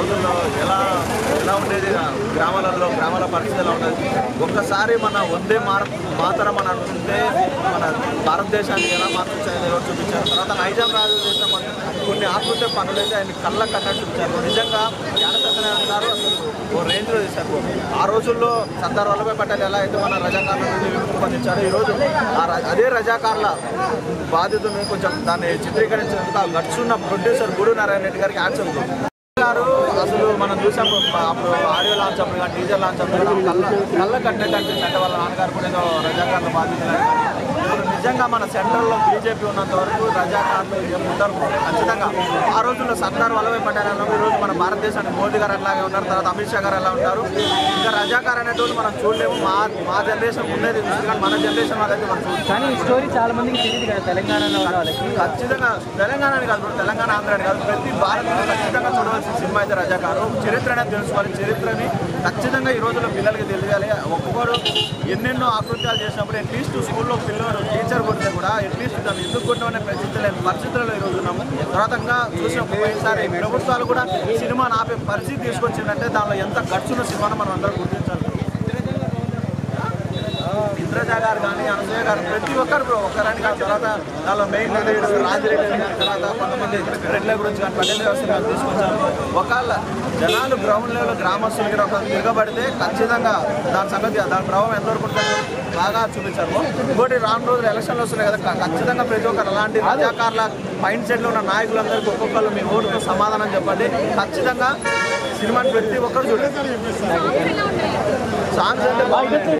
రోజుల్లో ఎలా ఎలా ఉండేది ఆ గ్రామాలలో గ్రామాల పరిస్థితి ఎలా ఉండేది ఒక్కసారి మన వందే మార మాతరం అని అనుకుంటే మన భారతదేశాన్ని ఎలా మార్చాలో ఎవరు చూపించారు తర్వాత నైజాం రాజు చేసిన కొన్ని- కొన్ని ఆకృత పనులైతే ఆయన కళ్ళ కన్నట్టు చూపించారు నిజంగా జ్ఞానచంద్ర గారు అసలు ఓ రేంజ్లో చేశారు ఆ రోజుల్లో సర్దార్ వల్లభాయ్ పటేల్ ఎలా అయితే మన రజాకారుల నుండి విముక్తి పొందించారో ఈరోజు ఆ ర- అదే రజాకారుల బాధితులను కొంచెం దాన్ని చిత్రీకరించినందుకు ఆ గట్స్ ఉన్న ప్రొడ్యూసర్ గుడు నారాయణ రెడ్డి గారికి యాక్షన్ గారు అసలు మనం చూసాము ప- అప్పుడు ఆడియో లాంచ్ అప్పుడు కానీ టీజర్ లాంచ్ అప్పుడు కూడా కళ్ళ కళ్ళ కట్టినట్టు అనిపించింది అంటే వాళ్ళ నాన్నగారు కూడా ఏదో రజాకారుల బాధితులు ఇప్పుడు నిజంగా మన సెంట్రల్లో బీజేపీ ఉన్నంత వరకు రజాకారులు ఏం ఉండరు ఖచ్చితంగా ఆ రోజుల్లో సర్దార్ వల్లభాయ్ పటేల్ అన్న ఈ రోజు మన భారతదేశానికి మోదీ గారు అట్లాగే ఉన్నారు తర్వాత అమిత్ షా గారు ఎలా ఉంటారు ఇంకా రజాకార్ అనేటువంటి మనం చూడలేము మా మా జనరేషన్ ఉండేది చూస్తే కానీ మన జనరేషన్ వాళ్ళైతే మనం చూస్తాం కానీ ఈ స్టోరీ చాలా మందికి తెలియదు కదా తెలంగాణలో ఉన్న వాళ్ళకి ఖచ్చితంగా తెలంగాణని కాదు ఇప్పుడు తెలంగాణ ఆంధ్ర అని కాదు ప్రతి భారతీయుడు ఖచ్చితంగా చూడవలసిన సినిమా అయితే రజాకారు చరిత్ర అనేది తెలుసుకోవాలి చరిత్రని ఖచ్చితంగా ఈ రోజుల్లో పిల్లలకి తెలియాలి ఒక్కొక్కరు ఎన్నెన్నో ఆకృత్యాలు చేసినప్పుడు అట్లీస్ట్ స్కూల్లో పిల్లలు టీచర్ కొడితే కూడా అట్లీస్ట్ దాన్ని ఎందుకు కొట్టమనే ప్రశ్నించలేని పరిస్థితుల్లో ఈ రోజు ఉన్నాము తర్వాత ఇంకా చూసిన పోయినసారి ప్రభుత్వాలు కూడా సినిమాను ఆపే పరిస్థితి తీసుకొచ్చిందంటే దానిలో ఎంత ఖర్చున్న సినిమాను మనం అందరం గుర్తించాలి ఇంద్రజ గారు కానీ అనసూయ గారు ప్రతి ఒక్కరు బ్రో ఒక్కరని కాదు తర్వాత దానిలో మెయిన్ లీడర్ రాజిరెడ్డి గారి తర్వాత కొంతమంది రెడ్ల గురించి కానీ పల్లెల వ్యవస్థ గారు తీసుకొచ్చారు ఒకవేళ జనాలు గ్రౌండ్ లెవెల్ గ్రామస్తులకి ఒక తిరగబడితే ఖచ్చితంగా దాని సంగతి దాని ప్రభావం ఎంతవరకు ఉంటుందో బాగా చూపించారు ఇంకోటి రాను రోజులు ఎలక్షన్లు వస్తున్నాయి కదా ఖ- ఖచ్చితంగా ప్రతి ఒక్కరు అలాంటి రజాకారుల మైండ్ సెట్లో ఉన్న నాయకులందరికీ ఒక్కొక్కరు మీ ఓటుకు సమాధానం చెప్పండి ఖచ్చితంగా సినిమాని ప్రతి ఒక్కరు చూడండి సాంగ్స్ అంటే బాగున్నాయి